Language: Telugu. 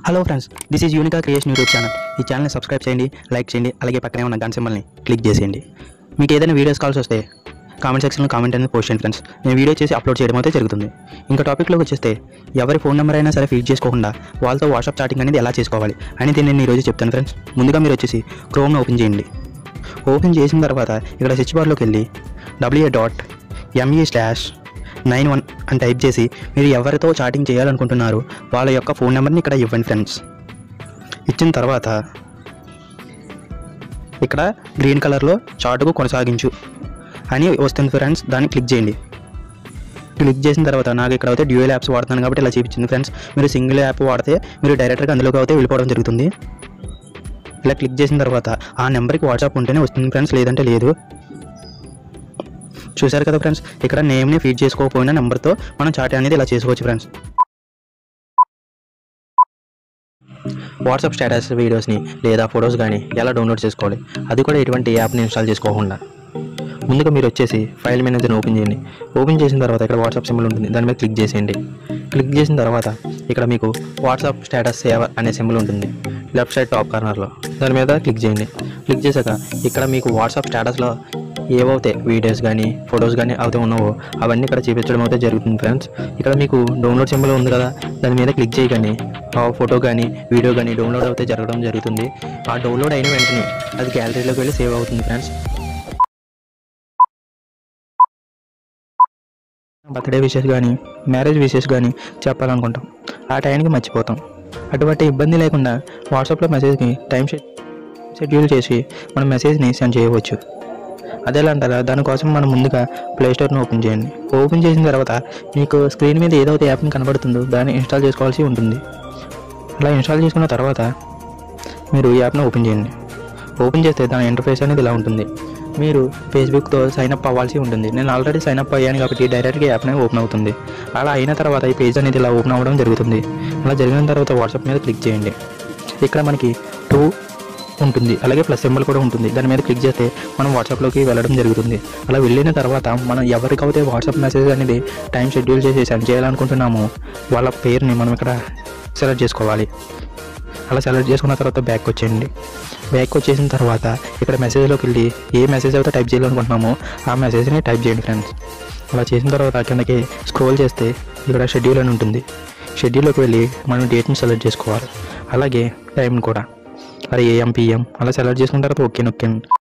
hello friends this is Yunika creation YouTube channel ఈ ఛానల్ని సబ్స్క్రైబ్ చేయండి లైక్ చేయండి అలాగే పక్కనే ఉన్న గన్ సింబల్ని క్లిక్ చేసేయండి మీకు ఏదైనా వీడియోస్ కాల్స్ వస్తే కామెంట్ సెక్షన్లో కామెంట్ అనేది పోస్ట్ చేయండి ఫ్రెండ్స్ నేను వీడియో చేసి అప్లోడ్ చేయడం అయితే జరుగుతుంది ఇంకా టాపిక్లోకి వచ్చేస్తే ఎవరి ఫోన్ నెంబర్ అయినా సరే ఫీడ్ చేసుకోకుండా వాళ్ళతో వాట్సాప్ చాటింగ్ అనేది ఎలా చేసుకోవాలి అనేది నేను ఈరోజు చెప్తాను ఫ్రెండ్స్ ముందుగా మీరు వచ్చేసి క్రోమ్ను ఓపెన్ చేయండి ఓపెన్ చేసిన తర్వాత ఇక్కడ స్విచ్ బార్లోకి వెళ్ళి WA dot ME slash nine one అని టైప్ చేసి మీరు ఎవరితో చాటింగ్ చేయాలనుకుంటున్నారు వాళ్ళ యొక్క ఫోన్ నెంబర్ని ఇక్కడ ఇవ్వండి ఫ్రెండ్స్ ఇచ్చిన తర్వాత ఇక్కడ గ్రీన్ కలర్లో చాటుకు కొనసాగించు అని వస్తుంది ఫ్రెండ్స్ దాన్ని క్లిక్ చేయండి క్లిక్ చేసిన తర్వాత నాకు ఇక్కడ అయితే డ్యూయల్ యాప్స్ వాడుతున్నాను కాబట్టి ఇలా చూపించింది ఫ్రెండ్స్ మీరు సింగిల్ యాప్ వాడితే మీరు డైరెక్ట్గా అందులోకి అయితే వెళ్ళిపోవడం జరుగుతుంది ఇలా క్లిక్ చేసిన తర్వాత ఆ నెంబర్కి వాట్సాప్ ఉంటేనే వస్తుంది ఫ్రెండ్స్ లేదంటే లేదు చూశారు కదా ఫ్రెండ్స్ ఇక్కడ నేమ్ని ఫీడ్ చేసుకోకపోయినా నెంబర్తో మనం చాట్ అనేది ఇలా చేసుకోవచ్చు ఫ్రెండ్స్ వాట్సాప్ స్టేటస్ వీడియోస్ని లేదా ఫొటోస్ కానీ ఎలా డౌన్లోడ్ చేసుకోవాలి అది కూడా ఎటువంటి యాప్ని ఇన్స్టాల్ చేసుకోకుండా ముందుగా మీరు వచ్చేసి ఫైల్ మేనేజర్ని ఓపెన్ చేయండి ఓపెన్ చేసిన తర్వాత ఇక్కడ వాట్సాప్ సింబల్ ఉంటుంది దాని మీద క్లిక్ చేసేయండి క్లిక్ చేసిన తర్వాత ఇక్కడ మీకు వాట్సాప్ స్టేటస్ సేవ అనే సింబల్ ఉంటుంది లెఫ్ట్ సైడ్ టాప్ కార్నర్లో దాని మీద క్లిక్ చేయండి క్లిక్ చేశాక ఇక్కడ మీకు వాట్సాప్ స్టేటస్లో ఏవైతే వీడియోస్ కానీ ఫొటోస్ కానీ అయితే ఉన్నావో అవన్నీ ఇక్కడ చూపించడం అయితే జరుగుతుంది ఫ్రెండ్స్ ఇక్కడ మీకు డౌన్లోడ్ సింబల్ ఉంది కదా దాని మీద క్లిక్ చేయగానే ఆ ఫోటో కానీ వీడియో కానీ డౌన్లోడ్ అయితే జరగడం జరుగుతుంది ఆ డౌన్లోడ్ అయిన వెంటనే అది గ్యాలరీలోకి వెళ్ళి సేవ్ అవుతుంది ఫ్రెండ్స్ బర్త్డే విషెస్ కానీ మ్యారేజ్ విషెస్ కానీ చెప్పాలనుకుంటాం ఆ టైంకి మర్చిపోతాం అటువంటి ఇబ్బంది లేకుండా వాట్సాప్లో మెసేజ్కి టైం షెడ్ షెడ్యూల్ చేసి మనం మెసేజ్ని సెండ్ చేయవచ్చు అదే అంటారా దానికోసం మనం ముందుగా ప్లే స్టోర్ని ఓపెన్ చేయండి ఓపెన్ చేసిన తర్వాత మీకు స్క్రీన్ మీద ఏదైతే యాప్ని కనబడుతుందో దాన్ని ఇన్స్టాల్ చేసుకోవాల్సి ఉంటుంది అలా ఇన్స్టాల్ చేసుకున్న తర్వాత మీరు ఈ యాప్ని ఓపెన్ చేయండి ఓపెన్ చేస్తే దాని ఇంటర్ఫేస్ అనేది ఇలా ఉంటుంది మీరు ఫేస్బుక్తో సైన్ అప్ అవ్వాల్సి ఉంటుంది నేను ఆల్రెడీ సైన్ అప్ అయ్యాను కాబట్టి డైరెక్ట్గా యాప్ అనేది ఓపెన్ అవుతుంది అలా అయిన తర్వాత ఈ పేజ్ అనేది ఇలా ఓపెన్ అవ్వడం జరుగుతుంది అలా జరిగిన తర్వాత వాట్సాప్ మీద క్లిక్ చేయండి ఇక్కడ మనకి టూ ఉంటుంది అలాగే ప్లస్ సింబల్ కూడా ఉంటుంది దాని మీద క్లిక్ చేస్తే మనం వాట్సాప్లోకి వెళ్ళడం జరుగుతుంది అలా వెళ్ళిన తర్వాత మనం ఎవరికైతే వాట్సాప్ మెసేజ్ అనేది టైం షెడ్యూల్ చేసి సెండ్ చేయాలనుకుంటున్నామో వాళ్ళ పేరుని మనం ఇక్కడ సెలెక్ట్ చేసుకోవాలి అలా సెలెక్ట్ చేసుకున్న తర్వాత బ్యాక్ వచ్చేయండి బ్యాక్ వచ్చేసిన తర్వాత ఇక్కడ మెసేజ్లోకి వెళ్ళి ఏ మెసేజ్ అయితే టైప్ చేయాలనుకుంటున్నామో ఆ మెసేజ్ని టైప్ చేయండి ఫ్రెండ్స్ అలా చేసిన తర్వాత కిందకి స్క్రోల్ చేస్తే ఇక్కడ షెడ్యూల్ అని ఉంటుంది షెడ్యూల్లోకి వెళ్ళి మనం డేట్ని సెలెక్ట్ చేసుకోవాలి అలాగే టైం కూడా అది ఏఎం పిఎం అలా సెలెక్ట్ చేసుకున్న తర్వాత ఓకే నొక్కండి